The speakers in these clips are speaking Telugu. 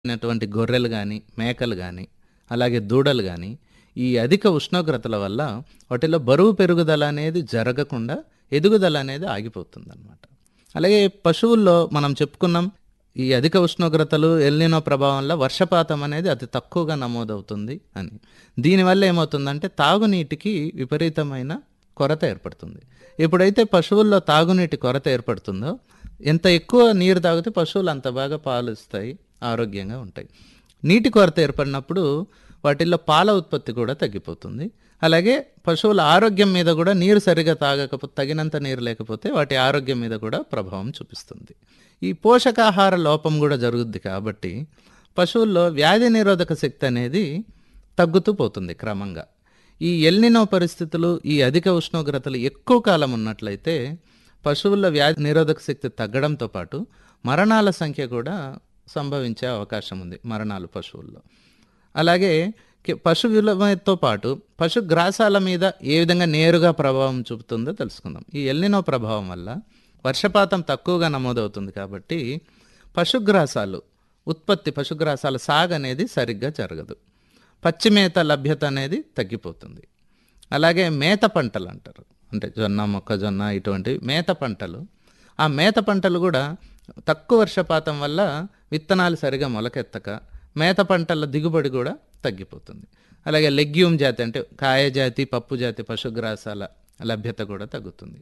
అయినటువంటి గొర్రెలు గాని, మేకలు గాని, అలాగే దూడలు గాని, ఈ అధిక ఉష్ణోగ్రతల వల్ల వాటిలో బరువు పెరుగుదల అనేది జరగకుండా ఎదుగుదల అనేది ఆగిపోతుందనమాట. అలాగే పశువుల్లో మనం చెప్పుకున్నాం ఈ అధిక ఉష్ణోగ్రతలు ఎల్నినో ప్రభావం వల్ల వర్షపాతం అనేది అతి తక్కువగా నమోదవుతుంది అని. దీనివల్ల ఏమవుతుందంటే తాగునీటికి విపరీతమైన కొరత ఏర్పడుతుంది. ఎప్పుడైతే పశువుల్లో తాగునీటి కొరత ఏర్పడుతుందో ఎంత ఎక్కువ నీరు తాగితే పశువులు అంత బాగా పాలు ఇస్తాయి, ఆరోగ్యంగా ఉంటాయి. నీటి కొరత ఏర్పడినప్పుడు వాటిల్లో పాల ఉత్పత్తి కూడా తగ్గిపోతుంది. అలాగే పశువుల ఆరోగ్యం మీద కూడా నీరు సరిగ్గా తాగకపోతే తగినంత నీరు లేకపోతే వాటి ఆరోగ్యం మీద కూడా ప్రభావం చూపిస్తుంది. ఈ పోషకాహార లోపం కూడా జరుగుద్ది కాబట్టి పశువుల్లో వ్యాధి నిరోధక శక్తి అనేది తగ్గుతూ పోతుంది క్రమంగా. ఈ ఎల్నినో పరిస్థితులు, ఈ అధిక ఉష్ణోగ్రతలు ఎక్కువ కాలం ఉన్నట్లయితే పశువుల్లో వ్యాధి నిరోధక శక్తి తగ్గడంతో పాటు మరణాల సంఖ్య కూడా సంభవించే అవకాశం ఉంది మరణాలు పశువుల్లో. అలాగే కి పశువులతో పాటు పశుగ్రాసాల మీద ఏ విధంగా నేరుగా ప్రభావం చూపుతుందో తెలుసుకుందాం. ఈ ఎల్నినో ప్రభావం వల్ల వర్షపాతం తక్కువగా నమోదవుతుంది కాబట్టి పశుగ్రాసాలు ఉత్పత్తి పశుగ్రాసాల సాగు అనేది సరిగ్గా జరగదు. పచ్చి మేత లభ్యత అనేది తగ్గిపోతుంది. అలాగే మేత పంటలు అంటారు. అంటే జొన్న, మొక్కజొన్న ఇటువంటివి మేత పంటలు. ఆ మేత పంటలు కూడా తక్కువ వర్షపాతం వల్ల విత్తనాలు సరిగా మొలకెత్తక మేత పంటల దిగుబడి కూడా తగ్గిపోతుంది. అలాగే లెగ్యూమ్ జాతి అంటే కాయ జాతి, పప్పు జాతి పశుగ్రాసాల లభ్యత కూడా తగ్గుతుంది.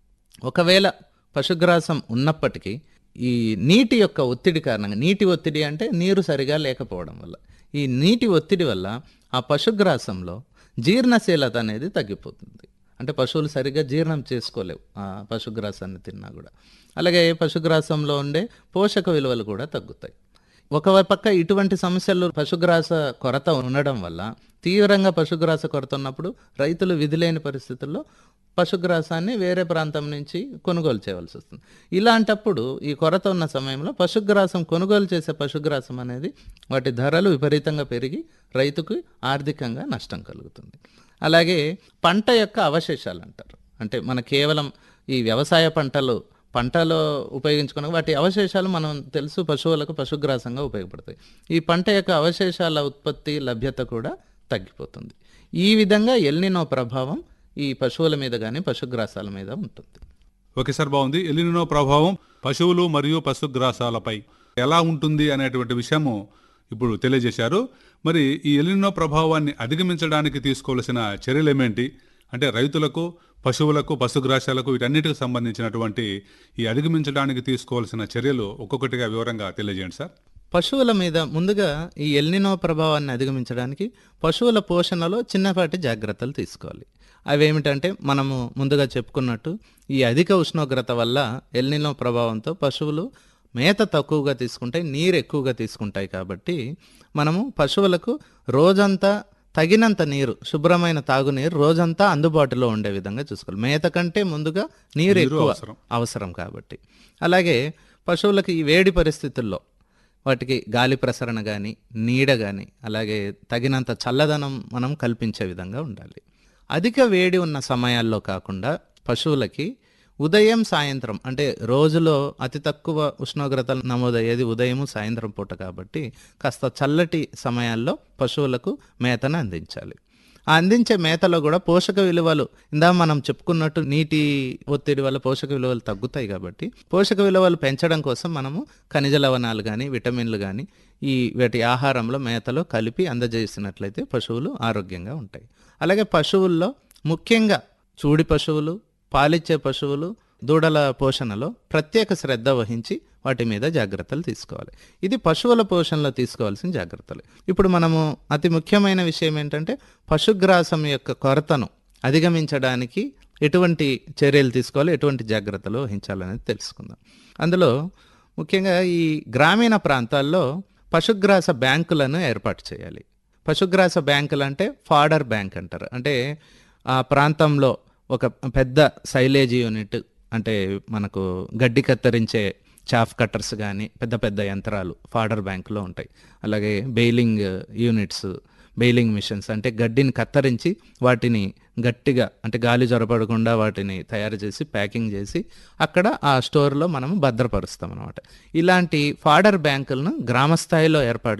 ఒకవేళ పశుగ్రాసం ఉన్నప్పటికీ ఈ నీటి యొక్క ఒత్తిడి కారణంగా నీటి ఒత్తిడి అంటే నీరు సరిగా లేకపోవడం వల్ల. ఈ నీటి ఒత్తిడి వల్ల ఆ పశుగ్రాసంలో జీర్ణశీలత అనేది తగ్గిపోతుంది. అంటే పశువులు సరిగ్గా జీర్ణం చేసుకోలేవు ఆ పశుగ్రాసాన్ని తిన్నా కూడా. అలాగే పశుగ్రాసంలో ఉండే పోషక విలువలు కూడా తగ్గుతాయి. ఒక పక్క ఇటువంటి సమస్యలు పశుగ్రాస కొరత ఉండడం వల్ల తీవ్రంగా పశుగ్రాస కొరత ఉన్నప్పుడు రైతులు విధిలేని పరిస్థితుల్లో పశుగ్రాసాన్ని వేరే ప్రాంతం నుంచి కొనుగోలు చేయవలసి వస్తుంది. ఇలాంటప్పుడు ఈ కొరత ఉన్న సమయంలో పశుగ్రాసం కొనుగోలు చేసే పశుగ్రాసం అనేది వాటి ధరలు విపరీతంగా పెరిగి రైతుకు ఆర్థికంగా నష్టం కలుగుతుంది. అలాగే పంట యొక్క అవశేషాలు అంటారు. అంటే మన కేవలం ఈ వ్యవసాయ పంటలు పంటలో ఉపయోగించుకున్న వాటి అవశేషాలు మనం తెలుసు పశువులకు పశుగ్రాసంగా ఉపయోగపడతాయి. ఈ పంట యొక్క అవశేషాల ఉత్పత్తి లభ్యత కూడా తగ్గిపోతుంది. ఈ విధంగా ఎల్నినో ప్రభావం ఈ పశువుల మీద గాని, పశుగ్రాసాల మీద ఉంటుంది. ఓకే సార్ బాగుంది. ఎల్నినో ప్రభావం పశువులు మరియు పశుగ్రాసాలపై ఎలా ఉంటుంది అనేటువంటి విషయము ఇప్పుడు తెలియజేశారు. మరి ఈ ఎల్నినో ప్రభావాన్ని అధిగమించడానికి తీసుకోవాల్సిన చర్యలేమేంటి? అంటే రైతులకు, పశువులకు, పశుగ్రాసాలకు వీటన్నిటికి సంబంధించినటువంటి ఈ అధిగమించడానికి తీసుకోవాల్సిన చర్యలు ఒక్కొక్కటిగా వివరంగా తెలియజేయండి సార్. పశువుల మీద ముందుగా ఈ ఎల్నినో ప్రభావాన్ని అధిగమించడానికి పశువుల పోషణలో చిన్నపాటి జాగ్రత్తలు తీసుకోవాలి. అవేమిటంటే మనము ముందుగా చెప్పుకున్నట్టు ఈ అధిక ఉష్ణోగ్రత వల్ల ఎల్నినో ప్రభావంతో పశువులు మేత తక్కువగా తీసుకుంటాయి, నీరు ఎక్కువగా తీసుకుంటాయి కాబట్టి మనము పశువులకు రోజంతా తగినంత నీరు శుభ్రమైన తాగునీరు రోజంతా అందుబాటులో ఉండే విధంగా చూసుకోవాలి. మేత కంటే ముందుగా నీరు నీరు ఎక్కువ అవసరం. అవసరం కాబట్టి. అలాగే పశువులకు ఈ వేడి పరిస్థితుల్లో వాటికి గాలి ప్రసరణ గాని, నీడ గాని, అలాగే తగినంత చల్లదనం మనం కల్పించే విధంగా ఉండాలి. అధిక వేడి ఉన్న సమయాల్లో కాకుండా పశువులకి ఉదయం, సాయంత్రం అంటే రోజులో అతి తక్కువ ఉష్ణోగ్రతలు నమోదయ్యేది ఉదయము, సాయంత్రం పూట కాబట్టి కాస్త చల్లటి సమయాల్లో పశువులకు మేతను అందించాలి. ఆ అందించే మేతలో కూడా పోషక విలువలు ఇందాక మనం చెప్పుకున్నట్టు నీటి ఒత్తిడి వల్ల పోషక విలువలు తగ్గుతాయి కాబట్టి పోషక విలువలు పెంచడం కోసం మనము ఖనిజ లవణాలు గాని, విటమిన్లు గాని ఈ వీటి ఆహారంలో మేతలో కలిపి అందజేసినట్లయితే పశువులు ఆరోగ్యంగా ఉంటాయి. అలాగే పశువుల్లో ముఖ్యంగా చూడి పశువులు, పాలిచ్చే పశువులు, దూడల పోషణలో ప్రత్యేక శ్రద్ధ వహించి వాటి మీద జాగ్రత్తలు తీసుకోవాలి. ఇది పశువుల పోషణలో తీసుకోవాల్సిన జాగ్రత్తలు. ఇప్పుడు మనము అతి ముఖ్యమైన విషయం ఏంటంటే పశుగ్రాసం యొక్క కొరతను అధిగమించడానికి ఎటువంటి చర్యలు తీసుకోవాలి, ఎటువంటి జాగ్రత్తలు వహించాలనేది తెలుసుకుందాం. అందులో ముఖ్యంగా ఈ గ్రామీణ ప్రాంతాల్లో పశుగ్రాస బ్యాంకులను ఏర్పాటు చేయాలి. పశుగ్రాస బ్యాంకులు అంటే ఫాడర్ బ్యాంక్ అంటారు. అంటే ఆ ప్రాంతంలో ఒక పెద్ద సైలేజ్ యూనిట్ అంటే మనకు గడ్డి కత్తిరించే చాఫ్ కట్టర్స్ గాని, పెద్ద పెద్ద యంత్రాలు ఫాడర్ బ్యాంకులో ఉంటాయి. అలాగే బెయిలింగ్ యూనిట్స్, బెయిలింగ్ మిషన్స్ అంటే గడ్డిని కత్తిరించి వాటిని గట్టిగా అంటే గాలి జొరపడకుండా వాటిని తయారు చేసి ప్యాకింగ్ చేసి అక్కడ ఆ స్టోర్‌లో మనం భద్రపరుస్తాం అన్నమాట. ఇలాంటి ఫాడర్ బ్యాంకులను గ్రామ స్థాయిలో ఏర్పాటు